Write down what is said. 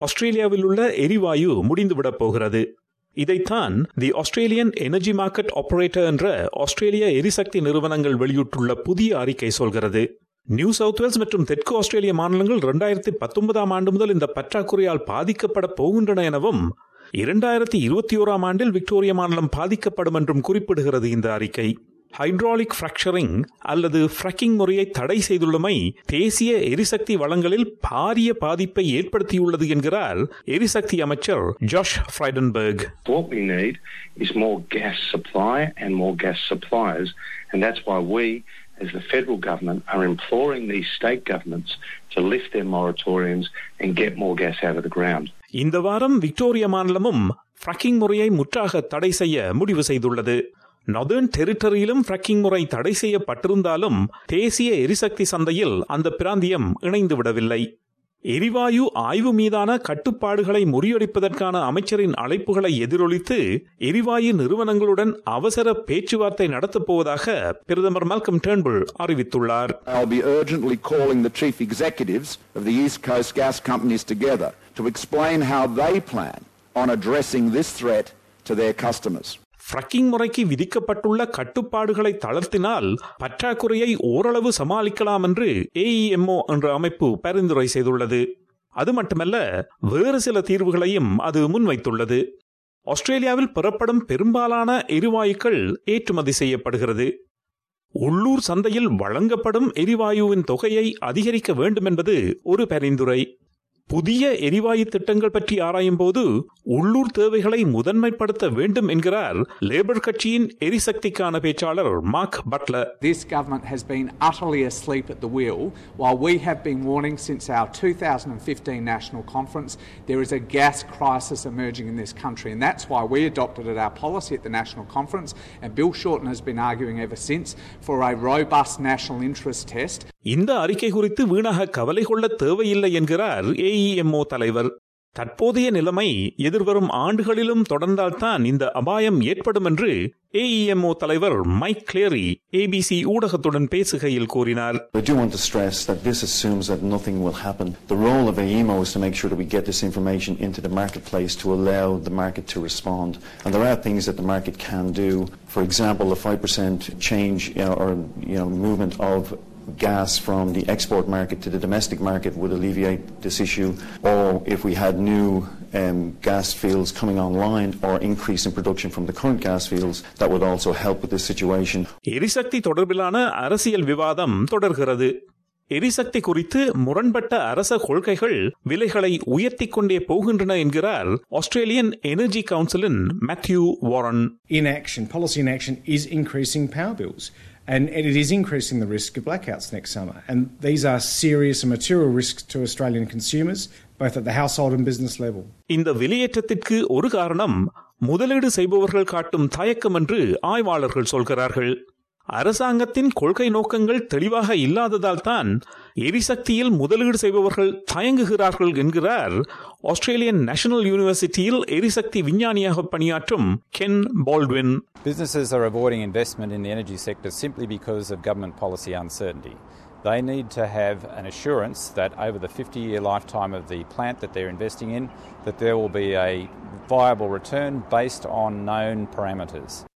ஆஸ்திரேலியாவில் உள்ள எரிவாயு முடிந்துவிடப் போகிறது இதைத்தான் the Australian energy market operator என்ற ஆஸ்திரேலிய எரிசக்தி நிறுவனங்கள் வெளியிட்டுள்ள புதிய அறிக்கை சொல்கிறது நியூ சவுத் வேல்ஸ் மற்றும் தெற்கு ஆஸ்திரேலிய மாநிலங்கள் இரண்டாயிரத்தி பத்தொன்பதாம் ஆண்டு முதல் இந்த பற்றாக்குறையால் பாதிக்கப்பட போகின்றன எனவும் இரண்டாயிரத்தி இருபத்தி ஓராம் ஆண்டில் விக்டோரியா மாநிலம் பாதிக்கப்படும் என்றும் குறிப்பிடுகிறது இந்த அறிக்கை ஹைட்ராலிக் ஃபிராக்சரிங் அல்லது ஃப்ரக்கிங் முறையை தடை செய்துள்ளமை தேசிய எரிசக்தி வளங்களில் பாரிய பாதிப்பை ஏற்படுத்தியுள்ளது என்கிறார் எரிசக்தி அமைச்சர் Josh Frydenberg What we need is more gas supply and more gas suppliers, and that's why we, as the federal government, are imploring these state governments to lift their moratoriums and get more gas out of the ground. இந்த வாரம் Victoria மாநிலமும் ஃப்ரக்கிங் முறையை முற்றாக தடை செய்ய முடிவு செய்துள்ளது northern டெரிட்டரியிலும் ஃப்ரக்கிங் முறை தடை செய்யப்பட்டிருந்தாலும் தேசிய எரிசக்தி சந்தையில் அந்த பிராந்தியம் இணைந்து விடவில்லை எரிவாயு ஆய்வு மீதான கட்டுப்பாடுகளை முறியடிப்பதற்கான அமைச்சரின் அழைப்புகளை எதிரொலித்து எரிவாயு நிறுவனங்களுடன் அவசர பேச்சுவார்த்தை நடத்தப் போவதாக பிரதமர் மல்கம் டேர்ன்புல் அறிவித்துள்ளார் I'll be urgently calling the chief executives of the East Coast gas companies together to explain how they plan on addressing this threat to their customers. ஃப்ரக்கிங் முறைக்கு விதிக்கப்பட்டுள்ள கட்டுப்பாடுகளை தளர்த்தினால் பற்றாக்குறையை ஓரளவு சமாளிக்கலாம் என்று ஏஇஎம்ஓ என்ற அமைப்பு பரிந்துரை செய்துள்ளது அது மட்டுமல்ல வேறு சில தீர்வுகளையும் அது முன்வைத்துள்ளது ஆஸ்திரேலியாவில் பெறப்படும் பெரும்பாலான எரிவாயுக்கள் ஏற்றுமதி செய்யப்படுகிறது உள்ளூர் சந்தையில் வழங்கப்படும் எரிவாயுவின் தொகையை அதிகரிக்க வேண்டும் என்பது ஒரு பரிந்துரை புதிய எரிவாயு திட்டங்கள் பற்றி ஆராயும் போது உள்ளூர் தேவைகளை முதன்மைப்படுத்த வேண்டும் என்கிறார் லேபர் கட்சியின் எரிசக்திக்கான பேச்சாளர் Mark Butler This government has been utterly asleep at the wheel while we have been warning since our 2015 national conference there is a gas crisis emerging in this country and that's why we adopted at our policy at the national conference and Bill Shorten has been arguing ever since for a robust national interest test இந்த அறிக்கை குறித்து வீணாக கவலை கொள்ள தேவையில்லை என்கிறார் ஏஇஎம்ஓ தலைவர் தற்போதைய நிலைமை எதிர்வரும் ஆண்டுகளிலும் தொடர்ந்தால்தான் இந்த அபாயம் ஏற்படும் என்று ஏஇஎம்ஓ தலைவர் மைக் கிளேரி ஏபிசி ஊடகத்துடன் பேசுகையில் கூறினார் I do want to stress that this assumes that nothing will happen. The role of AEMO is to make sure that we get this information into the marketplace to allow the market to respond. And there are things that the market can do. For example, a 5% change you know, or you know, movement of gas from the export market to the domestic market would alleviate this issue. Or if we had new um, gas fields coming online or increase in production from the current gas fields, that would also help with this situation. எரிசக்தி தொடர்பிலான அரசியல் விவாதம் தொடர்கிறது எரிசக்தி குறித்து முரண்பட்ட அரச கொள்கைகள் விலைகளை உயர்த்திக் கொண்டே போகின்றன என்கிறார் ஆஸ்திரேலியன் எனர்ஜி கவுன்சிலின் Matthew Warren inaction, policy inaction, is increasing power bills. And it is increasing the risk of blackouts next summer. And these are serious and material risks to Australian consumers, both at the household and business level. இந்த வெளியேற்றத்திற்கு ஒரு காரணம் முதலீடு செய்பவர்கள் காட்டும் தயக்கம் என்று ஆய்வாளர்கள் சொல்கிறார்கள் அரசாங்கத்தின் கொள்கை நோக்கங்கள் தெளிவாக இல்லாததால் தான் எரிசக்தியில் முதலீடு செய்பவர்கள் தயங்குகிறார்கள் என்கிறார் ஆஸ்திரேலியன் நேஷனல் யூனிவர்சிட்டியில் எரிசக்தி விஞ்ஞானியாக பணியாற்றும் Ken Baldwin Businesses are avoiding investment in the energy sector simply because of government policy uncertainty. They need to have an assurance that over the 50 year lifetime of the plant that they're investing in, that there will be a viable return based on known parameters.